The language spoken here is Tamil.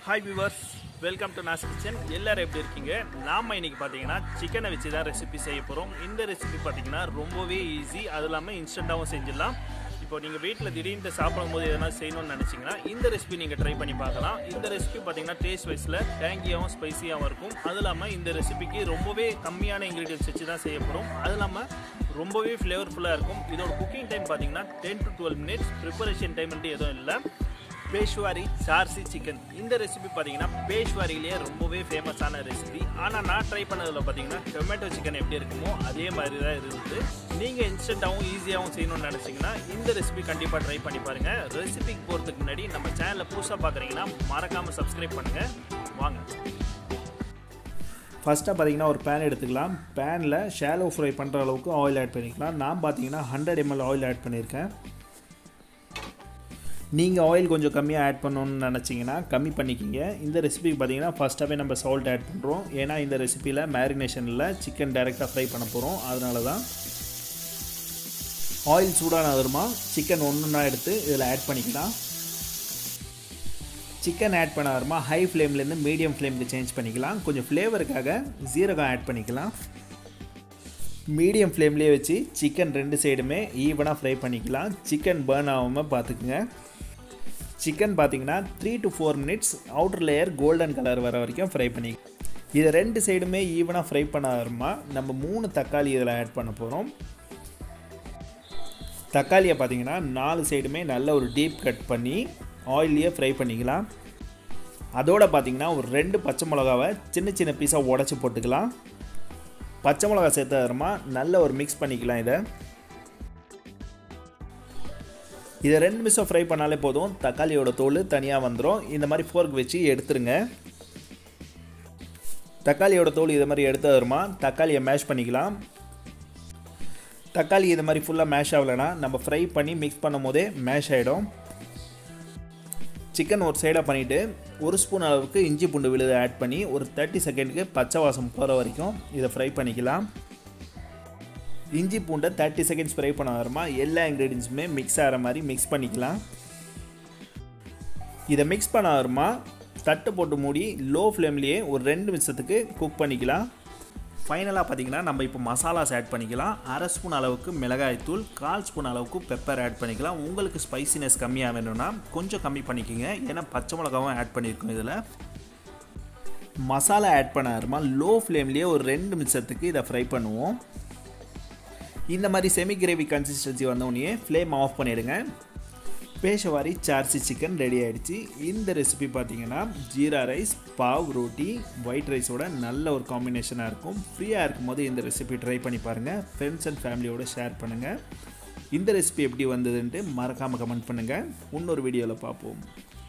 hi viewers welcome to Naz kitchen எல்லாரும் எப்படி இருக்கீங்க நாம இன்னைக்கு பார்த்தீங்கன்னா சிக்கனை வச்சு தான் ரெசிபி செய்ய போகிறோம் இந்த ரெசிபி பார்த்தீங்கன்னா ரொம்பவே ஈஸி அது இல்லாமல் இன்ஸ்டண்ட்டாகவும் செஞ்சிடலாம் இப்போ நீங்கள் வீட்டில் திடீர்னு சாப்பிடும் போது எதனா செய்யணும்னு நினச்சிங்கன்னா இந்த ரெசிபி நீங்கள் ட்ரை பண்ணி பார்க்கலாம் இந்த ரெசிபி பார்த்தீங்கன்னா டேஸ்ட் வைஸில் டேங்கியாகவும் ஸ்பைசியாகவும் இருக்கும் அது இல்லாமல் இந்த ரெசிபிக்கு ரொம்பவே கம்மியான இன்க்ரீடியன்ஸ் வச்சு தான் செய்ய போகிறோம் அது இல்லாமல் ரொம்பவே ஃப்ளேவர்ஃபுல்லாக இருக்கும் இதோட குக்கிங் டைம் பார்த்தீங்கன்னா ten to twelve minutes preparation டைம்ன்ட்டு எதுவும் இல்லை பேஷ்வாரி சார்சி சிக்கன் இந்த ரெசிபி பார்த்தீங்கன்னா பேஷ்வாரியிலேயே ரொம்பவே ஃபேமஸான ரெசிபி ஆனால் நான் ட்ரை பண்ணதில் பார்த்தீங்கன்னா டொமேட்டோ சிக்கன் எப்படி இருக்குமோ அதே மாதிரி தான் இருந்தது நீங்கள் இன்ஸ்டண்ட்டாகவும் ஈஸியாகவும் செய்யணும்னு நினச்சிங்கன்னா இந்த ரெசிபி கண்டிப்பாக ட்ரை பண்ணி பாருங்கள் ரெசிபிக்கு போகிறதுக்கு முன்னாடி நம்ம சேனலை புதுசாக பார்க்குறீங்கன்னா மறக்காமல் சப்ஸ்கிரைப் பண்ணுங்கள் வாங்க ஃபஸ்ட்டாக பார்த்தீங்கன்னா ஒரு பேன் எடுத்துக்கலாம் பேனில் ஷாலோ ஃப்ரை பண்ணுற அளவுக்கு ஆயில் ஆட் பண்ணிக்கலாம் நான் பார்த்தீங்கன்னா ஹண்ட்ரட் எம்எல் ஆயில் ஆட் பண்ணியிருக்கேன் நீங்கள் ஆயில் கொஞ்சம் கம்மியாக ஆட் பண்ணணும்னு நினச்சிங்கன்னா கம்மி பண்ணிக்கிங்க இந்த ரெசிபிக்கு பார்த்தீங்கன்னா ஃபஸ்ட்டாகவே நம்ம சால்ட் ஆட் பண்ணுறோம் ஏன்னா இந்த ரெசிப்பியில் மேரினேஷனில் சிக்கன் டைரெக்டாக ஃப்ரை பண்ண போகிறோம் அதனால தான் ஆயில் சூடான வருமா சிக்கன் ஒன்றுன்னா எடுத்து இதில் ஆட் பண்ணிக்கலாம் சிக்கன் ஆட் பண்ண வருமா ஹை ஃப்ளேம்லேருந்து மீடியம் ஃப்ளேமுக்கு சேஞ்ச் பண்ணிக்கலாம் கொஞ்சம் ஃப்ளேவருக்காக ஜீரகம் ஆட் பண்ணிக்கலாம் மீடியம் ஃப்ளேம்லேயே வச்சு சிக்கன் ரெண்டு சைடுமே ஈவனாக ஃப்ரை பண்ணிக்கலாம் சிக்கன் பேர்ன் ஆகாமல் பார்த்துக்குங்க சிக்கன் பார்த்தீங்கன்னா three to four minutes outer layer golden colour வர வரைக்கும் ஃப்ரை பண்ணி இதை ரெண்டு சைடுமே ஈவனாக ஃப்ரை பண்ண வருமா நம்ம மூணு தக்காளி இதில் ஆட் பண்ண போகிறோம் தக்காளியை பார்த்தீங்கன்னா நாலு சைடுமே நல்ல ஒரு டீப் கட் பண்ணி ஆயிலையே ஃப்ரை பண்ணிக்கலாம் அதோட பார்த்தீங்கன்னா ஒரு ரெண்டு பச்சை மிளகாவை சின்ன சின்ன பீஸாக உடச்சி போட்டுக்கலாம் பச்சை மிளகா சேர்த்த அப்புறமா நல்ல ஒரு மிக்ஸ் பண்ணிக்கலாம் இதை இதை ரெண்டு நிமிஷம் ஃப்ரை பண்ணாலே போதும் தக்காளியோட தோல் தனியாக வந்துடும் இந்த மாதிரி ஃபோர்க் வச்சு எடுத்துருங்க தக்காளியோட தோல் இதை மாதிரி எடுத்த அப்புறமா தக்காளியை மேஷ் பண்ணிக்கலாம் தக்காளி இது மாதிரி ஃபுல்லாக மேஷ் ஆகலைன்னா நம்ம ஃப்ரை பண்ணி மிக்ஸ் பண்ணும் போதே மேஷ் ஆகிடும் சிக்கன் ஒரு சைடாக பண்ணிவிட்டு ஒரு ஸ்பூன் அளவுக்கு இஞ்சி பூண்டு விழுதை ஆட் பண்ணி ஒரு தேர்ட்டி செகண்டுக்கு பச்சை வாசம் போகிற வரைக்கும் இதை ஃப்ரை பண்ணிக்கலாம் இஞ்சி பூண்டை தேர்ட்டி செகண்ட்ஸ் ஃப்ரை பண்ண வரமா எல்லா இன்க்ரீடியன்ஸுமே மிக்ஸ் ஆகிற மாதிரி மிக்ஸ் பண்ணிக்கலாம் இதை மிக்ஸ் பண்ண வரமா தட்டு போட்டு மூடி லோ ஃப்ளேம்லேயே ஒரு ரெண்டு நிமிஷத்துக்கு குக் பண்ணிக்கலாம் ஃபைனலாக பார்த்தீங்கன்னா நம்ம இப்போ மசாலாஸ் ஆட் பண்ணிக்கலாம் அரை ஸ்பூன் அளவுக்கு மிளகாய்த்தூள் கால் ஸ்பூன் அளவுக்கு பெப்பர் ஆட் பண்ணிக்கலாம் உங்களுக்கு ஸ்பைசினஸ் கம்மியாக வேணும்னா கொஞ்சம் கம்மி பண்ணிக்கோங்க ஏன்னா பச்சை மிளகாவும் ஆட் பண்ணியிருக்கோம் இதில் மசாலா ஆட் பண்ண ஆரமா லோ ஃப்ளேம்லேயே ஒரு ரெண்டு நிமிஷத்துக்கு இதை ஃப்ரை பண்ணுவோம் இந்த மாதிரி செமி கிரேவி கன்சிஸ்டன்சி வந்தோடனே ஃப்ளேம் ஆஃப் பண்ணிவிடுங்க பேஷவாரி சார்சி சிக்கன் ரெடி ஆகிடுச்சு இந்த ரெசிபி பார்த்தீங்கன்னா ஜீரா ரைஸ் பாவ் ரோட்டி ஒயிட் ரைஸோட நல்ல ஒரு காம்பினேஷனாக இருக்கும் ஃப்ரீயாக இருக்கும் போது இந்த ரெசிபி ட்ரை பண்ணி பாருங்கள் ஃப்ரெண்ட்ஸ் அண்ட் ஃபேமிலியோட ஷேர் பண்ணுங்கள் இந்த ரெசிபி எப்படி வந்ததுன்ட்டு மறக்காமல் கமெண்ட் பண்ணுங்கள் இன்னொரு வீடியோவில் பார்ப்போம்